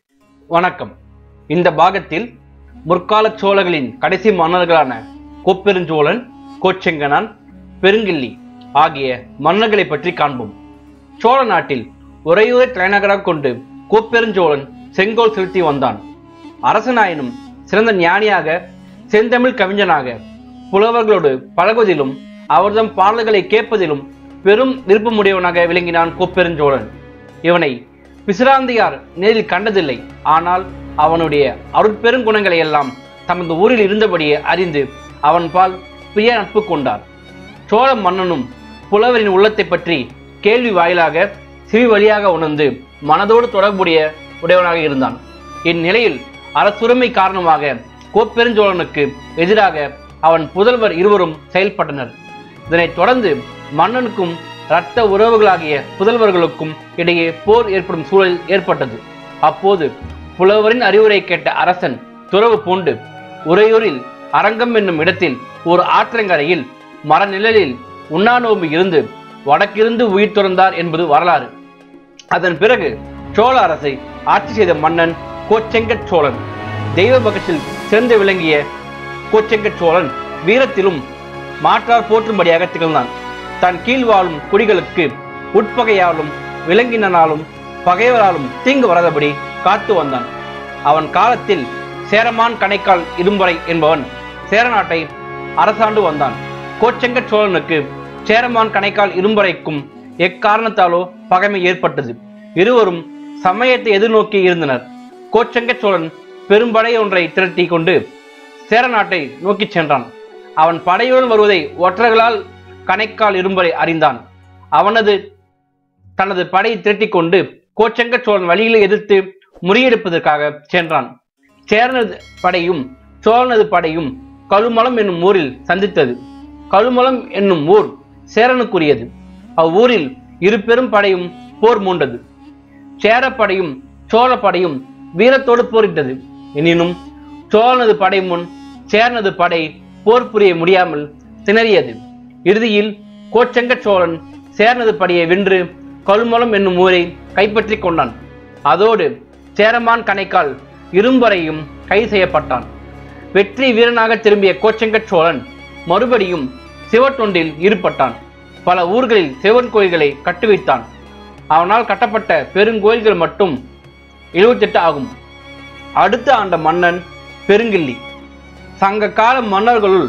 வணக்கம் இந்த பாகத்தில் முற்கால சோழர்களின் கடைசி மன்னர்களான கோப்பெருஞ்சோழன் கோச்செங்கனான் பெருங்கிள்ளி ஆகிய மன்னர்களை பற்றி காண்போம் சோழ நாட்டில் உறையூரை தலைநகராக கொண்டு கோப்பெருஞ்சோழன் செங்கோல் செலுத்தி வந்தான் அரசனாயினும் சிறந்த ஞானியாக செந்தமிழ் கவிஞனாக புலவர்களோடு பழகுவதிலும் அவர்தம் பாடல்களை கேட்பதிலும் பெரும் விருப்பமுடையவனாக விளங்கினான் கோப்பெருஞ்சோழன் இவனை பிசிராந்தையார் நேரில் கண்டதில்லை ஆனால் அவனுடைய அருட்பெருங்குணங்களை எல்லாம் தமது ஊரில் இருந்தபடியே அறிந்து அவன் பால் பிரிய நட்பு கொண்டார் சோழ மன்னனும் புலவரின் உள்ளத்தை பற்றி கேள்வி வாயிலாக செவி வழியாக உணர்ந்து மனதோடு தொடர்புடைய உடையவனாக இருந்தான் இந்நிலையில் அரசுரிமை காரணமாக கோப்பெருஞ்சோழனுக்கு எதிராக அவன் புதல்வர் இருவரும் செயல்பட்டனர் இதனைத் தொடர்ந்து மன்னனுக்கும் இரத்த உறவுகளாகிய புதல்வர்களுக்கும் இடையே போர் ஏற்படும் சூழல் ஏற்பட்டது அப்போது புலவரின் அறிவுரை கேட்ட அரசன் துறவு பூண்டு உறையூரில் அரங்கம் என்னும் இடத்தில் ஒரு ஆற்றங்கரையில் மரநிழலில் உண்ணாநோம்பு இருந்து வடக்கிருந்து உயிர் துறந்தார் என்பது வரலாறு அதன் பிறகு சோழ அரசை ஆட்சி செய்த மன்னன் கோச்செங்கட் சோழன் தெய்வ பகத்தில் சிறந்து விளங்கிய கோச்செங்கட் சோழன் வீரத்திலும் மாற்றார் போற்றும்படியாக திகழ்ந்தான் தன் கீழ் வாழும் குடிகளுக்கு உட்பகையாலும் விலங்கினாலும் பகைவராலும் தீங்கு வராதபடி காத்து வந்தான் அவன் காலத்தில் சேரமான் கணைக்கால் இரும்பறை என்பவன் சேரநாட்டை அரசாண்டு வந்தான் கோச்செங்கட் சோழனுக்கு சேரமான் கணைக்கால் இரும்பறைக்கும் எக்காரணத்தாலோ பகைமை ஏற்பட்டது இருவரும் சமயத்தை எதிர்நோக்கி இருந்தனர் கோச்செங்கட் சோழன் பெரும்படை ஒன்றை திரட்டி கொண்டு சேரநாட்டை நோக்கிச் சென்றான் அவன் படையுடன் வருவதை ஒற்றர்களால் கணைக்கால் இரும்பரை அறிந்தான் அவனது தனது படையை திரட்டிக் கொண்டு கோச்செங்க சோழன் வழியிலே எதிர்த்து முறியெடுப்பதற்காக சென்றான் சேரனது படையும் சோழனது படையும் கழுமலம் என்னும் ஊரில் சந்தித்தது கழுமலம் என்னும் ஊர் சேரனுக்குரியது அவ்வூரில் இரு பெரும் படையும் போர் மூண்டது சேரப்படையும் சோழப்படையும் வீரத்தோடு போரிட்டது எனினும் சோழனது படை முன் சேரனது படை போர் புரிய முடியாமல் திணறியது இறுதியில் கோச்செங்க சோழன் சேரனது படையை வென்று கழுமலம் என்னும் ஊரை கைப்பற்றி கொண்டான் அதோடு சேரமான் கணைக்கால் இரும்பரையும் கைது செய்யப்பட்டான் வெற்றி வீரனாக திரும்பிய கோச்செங்க சோழன் மறுபடியும் சிவத்தொண்டில் ஈடுபட்டான் பல ஊர்களில் சிவன் கோயில்களை கட்டுவித்தான் அவனால் கட்டப்பட்ட பெருங்கோயில்கள் மட்டும் எழுபத்தெட்டு ஆகும் அடுத்த ஆண்ட மன்னன் பெருங்கிள்ளி சங்க கால மன்னர்களுள்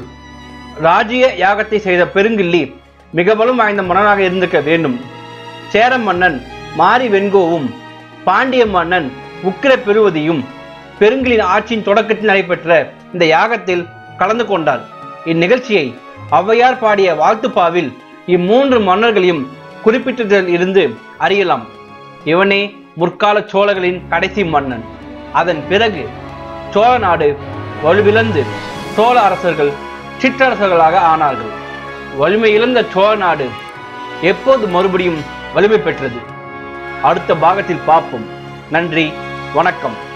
ராஜ்ய யாகத்தை செய்த பெருங்கிள்ளி மிக பலம் வாய்ந்த மன்னனாக இருந்திருக்க வேண்டும் சேர மன்னன் மாரி வெண்கோவும் பாண்டிய மன்னன் உக்கிர பெருவதியும் பெருங்கிலின் ஆட்சியின் தொடக்கத்தில் நடைபெற்ற இந்த யாகத்தில் கலந்து கொண்டார் இந்நிகழ்ச்சியை ஔவையார் பாடிய வாழ்த்துப்பாவில் இம்மூன்று மன்னர்களையும் குறிப்பிட்டதில் இருந்து அறியலாம் இவனே முற்கால சோழர்களின் கடைசி மன்னன் அதன் பிறகு சோழ நாடு வலுவிழந்து சோழ அரசர்கள் சிற்றரசர்களாக ஆனார்கள் வலிமை இழந்த சோழ நாடு எப்போது மறுபடியும் வலிமை பெற்றது அடுத்த பாகத்தில் பார்ப்போம் நன்றி வணக்கம்